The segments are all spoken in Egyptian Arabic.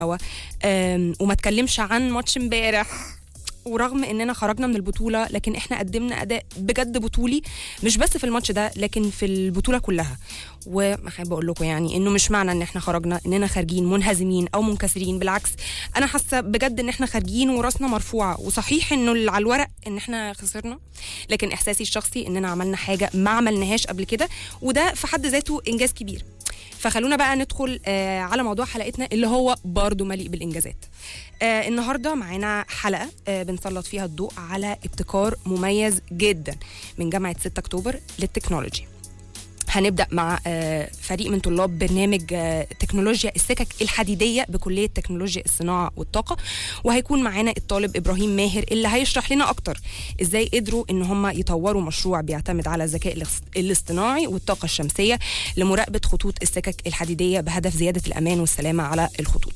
هوا آم، وما اتكلمش عن ماتش امبارح ورغم اننا خرجنا من البطوله لكن احنا قدمنا اداء بجد بطولي مش بس في الماتش ده لكن في البطوله كلها وحابه اقول لكم يعني انه مش معنى ان احنا خرجنا اننا خارجين منهزمين او منكسرين بالعكس انا حاسه بجد ان احنا خارجين وراسنا مرفوعه وصحيح انه اللي على الورق ان احنا خسرنا لكن احساسي الشخصي اننا عملنا حاجه ما عملناهاش قبل كده وده في حد ذاته انجاز كبير فخلونا بقى ندخل آه على موضوع حلقتنا اللي هو برضه مليء بالانجازات آه النهارده معانا حلقه آه بنسلط فيها الضوء على ابتكار مميز جدا من جامعه 6 اكتوبر للتكنولوجي هنبدا مع آه، فريق من طلاب برنامج آه، تكنولوجيا السكك الحديديه بكليه تكنولوجيا الصناعه والطاقه وهيكون معانا الطالب ابراهيم ماهر اللي هيشرح لنا اكتر ازاي قدروا ان هم يطوروا مشروع بيعتمد على الذكاء الاص- الاصطناعي والطاقه الشمسيه لمراقبه خطوط السكك الحديديه بهدف زياده الامان والسلامه على الخطوط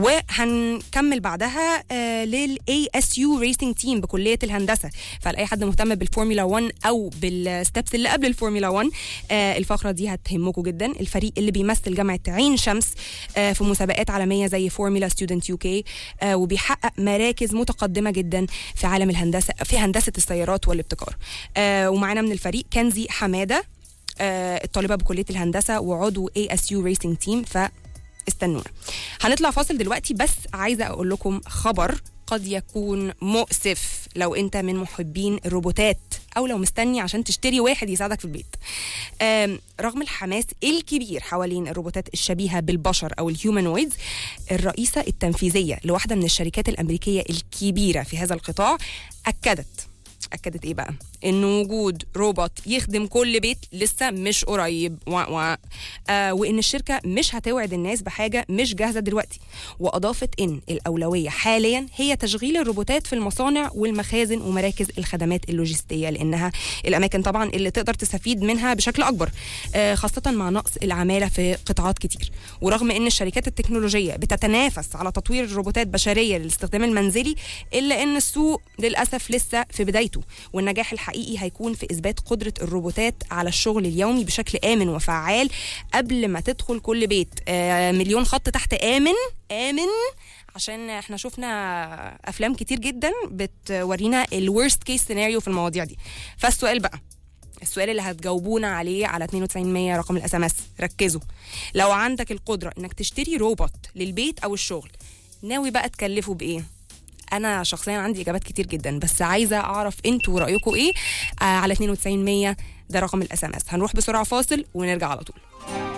وهنكمل بعدها آه، للاي اس يو ريسنج تيم بكليه الهندسه فلاي حد مهتم بالفورمولا 1 او بالستبس اللي قبل الفورمولا 1 آه، الفقره دي هتهمكم جدا الفريق اللي بيمثل جامعه عين شمس آه، في مسابقات عالميه زي فورمولا ستودنت يو كي وبيحقق مراكز متقدمه جدا في عالم الهندسه في هندسه السيارات والابتكار آه، ومعانا من الفريق كنزي حماده آه، الطالبه بكليه الهندسه وعضو اي اس يو ريسنج تيم ف استنونا هنطلع فاصل دلوقتي بس عايزه اقول لكم خبر قد يكون مؤسف لو انت من محبين الروبوتات او لو مستني عشان تشتري واحد يساعدك في البيت آم، رغم الحماس الكبير حوالين الروبوتات الشبيهه بالبشر او الهيومانويدز الرئيسه التنفيذيه لواحده من الشركات الامريكيه الكبيره في هذا القطاع اكدت اكدت ايه بقى ان وجود روبوت يخدم كل بيت لسه مش قريب و... و... آه وان الشركه مش هتوعد الناس بحاجه مش جاهزه دلوقتي واضافت ان الاولويه حاليا هي تشغيل الروبوتات في المصانع والمخازن ومراكز الخدمات اللوجستيه لانها الاماكن طبعا اللي تقدر تستفيد منها بشكل اكبر آه خاصه مع نقص العماله في قطاعات كتير ورغم ان الشركات التكنولوجيه بتتنافس على تطوير الروبوتات بشريه للاستخدام المنزلي الا ان السوق للاسف لسه في بدايته والنجاح الحقيقي هيكون في اثبات قدره الروبوتات على الشغل اليومي بشكل امن وفعال قبل ما تدخل كل بيت آه مليون خط تحت امن امن عشان احنا شفنا افلام كتير جدا بتورينا الورست كيس سيناريو في المواضيع دي فالسؤال بقى السؤال اللي هتجاوبونا عليه على 9200 رقم الاس ام اس ركزوا لو عندك القدره انك تشتري روبوت للبيت او الشغل ناوي بقى تكلفه بايه انا شخصيا عندي اجابات كتير جدا بس عايزه اعرف انتوا رايكم ايه آه على 9200 ده رقم الاس ام اس هنروح بسرعه فاصل ونرجع على طول